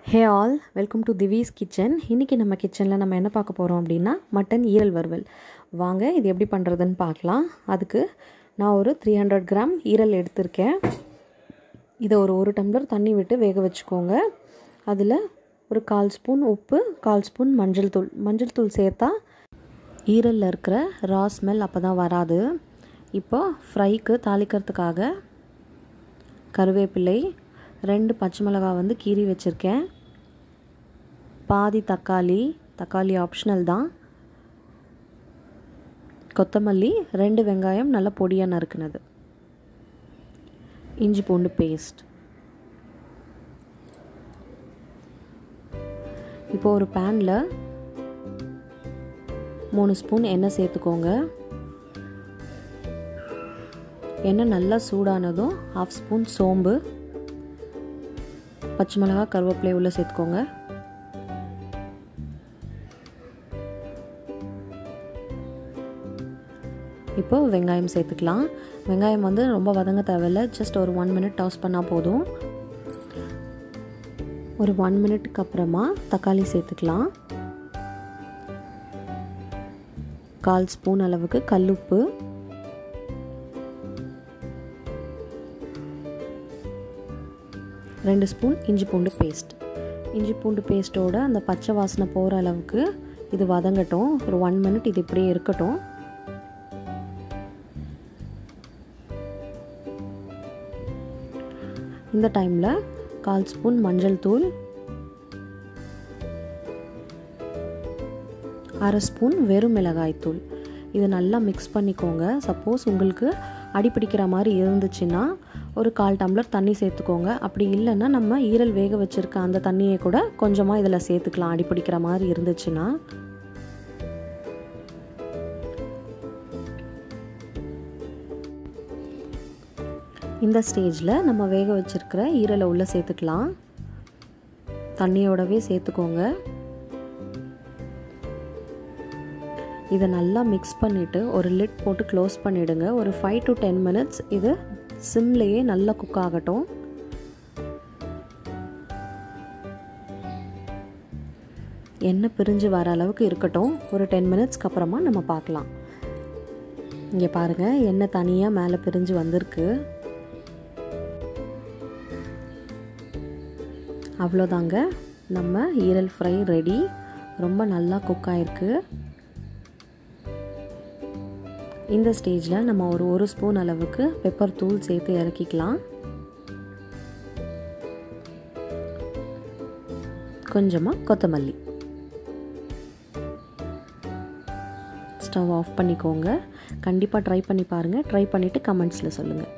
hey all welcome to திவிஸ் kitchen இன்றைக்கி நம்ம கிச்சனில் நம்ம என்ன பார்க்க போகிறோம் அப்படின்னா மட்டன் ஈரல் வறுவல் வாங்க இது எப்படி பண்ணுறதுன்னு பார்க்கலாம் அதுக்கு நான் ஒரு த்ரீ ஹண்ட்ரட் கிராம் ஈரல் எடுத்திருக்கேன் இதை ஒரு ஒரு டம்ளர் தண்ணி விட்டு வேக வச்சுக்கோங்க அதில் ஒரு கால் ஸ்பூன் உப்பு கால் ஸ்பூன் மஞ்சள் தூள் மஞ்சள் தூள் சேர்த்தா ஈரலில் இருக்கிற ரா ஸ்மெல் அப்போ தான் வராது இப்போ ஃப்ரைக்கு தாளிக்கிறதுக்காக கருவேப்பிலை ரெண்டு பச்சை மிளகா வந்து கீறி வச்சுருக்கேன் பாதி தக்காளி தக்காளி ஆப்ஷனல் தான் கொத்தமல்லி ரெண்டு வெங்காயம் நல்லா பொடியாக நறுக்குனது இஞ்சி பூண்டு பேஸ்ட் இப்போ ஒரு பேனில் மூணு ஸ்பூன் எண்ணெய் சேர்த்துக்கோங்க எண்ணெய் நல்லா சூடானதும் ஹாஃப் ஸ்பூன் சோம்பு பச்சை மிளகா கருவேப்பிலை உள்ளே சேர்த்துக்கோங்க இப்போ வெங்காயம் சேர்த்துக்கலாம் வெங்காயம் வந்து ரொம்ப வதங்க தேவையில்ல ஜஸ்ட் ஒரு ஒன் மினிட் டாஸ் பண்ணால் போதும் ஒரு ஒன் மினிட்டுக்கு அப்புறமா தக்காளி சேர்த்துக்கலாம் கால் ஸ்பூன் அளவுக்கு கல்லுப்பு ரெண்டு ஸ்பூன் இஞ்சி பூண்டு பேஸ்ட் இஞ்சி பூண்டு பேஸ்ட்டோட அந்த பச்சை வாசனை போகிற அளவுக்கு இது வதங்கட்டும் ஒரு ஒன் மினிட் இது இப்படியே இருக்கட்டும் இந்த டைமில் கால் ஸ்பூன் மஞ்சள் தூள் அரை ஸ்பூன் வெறும் மிளகாய் தூள் இதை நல்லா மிக்ஸ் பண்ணிக்கோங்க சப்போஸ் உங்களுக்கு அடிப்பிடிக்கிற மாதிரி இருந்துச்சுன்னா ஒரு கால் டம்ளர் தண்ணி சேர்த்துக்கோங்க அப்படி இல்லைன்னா நம்ம ஈரல் வேக வச்சுருக்க அந்த தண்ணியை கூட கொஞ்சமாக இதில் சேர்த்துக்கலாம் அடிப்பிடிக்கிற மாதிரி இருந்துச்சுன்னா இந்த ஸ்டேஜில் நம்ம வேக வச்சுருக்கிற ஈரலை உள்ளே சேர்த்துக்கலாம் தண்ணியோடவே சேர்த்துக்கோங்க இதை நல்லா மிக்ஸ் பண்ணிவிட்டு ஒரு லிட் போட்டு க்ளோஸ் பண்ணிவிடுங்க ஒரு ஃபைவ் டு டென் மினிட்ஸ் இது சிம்லேயே நல்லா குக் ஆகட்டும் எண்ணெய் பிரிஞ்சு வர அளவுக்கு இருக்கட்டும் ஒரு டென் மினிட்ஸ்க்கு அப்புறமா நம்ம பார்க்கலாம் இங்கே பாருங்கள் எண்ணெய் தனியாக மேலே பிரிஞ்சு வந்திருக்கு அவ்வளோதாங்க நம்ம ஈரல் ஃப்ரை ரெடி ரொம்ப நல்லா குக் ஆகிருக்கு இந்த ஸ்டேஜில் நம்ம ஒரு ஒரு ஸ்பூன் அளவுக்கு பெப்பர் தூள் சேர்த்து இறக்கிக்கலாம் கொஞ்சமாக கொத்தமல்லி ஸ்டவ் ஆஃப் பண்ணிக்கோங்க கண்டிப்பாக ட்ரை பண்ணி பாருங்கள் ட்ரை பண்ணிவிட்டு கமெண்ட்ஸில் சொல்லுங்கள்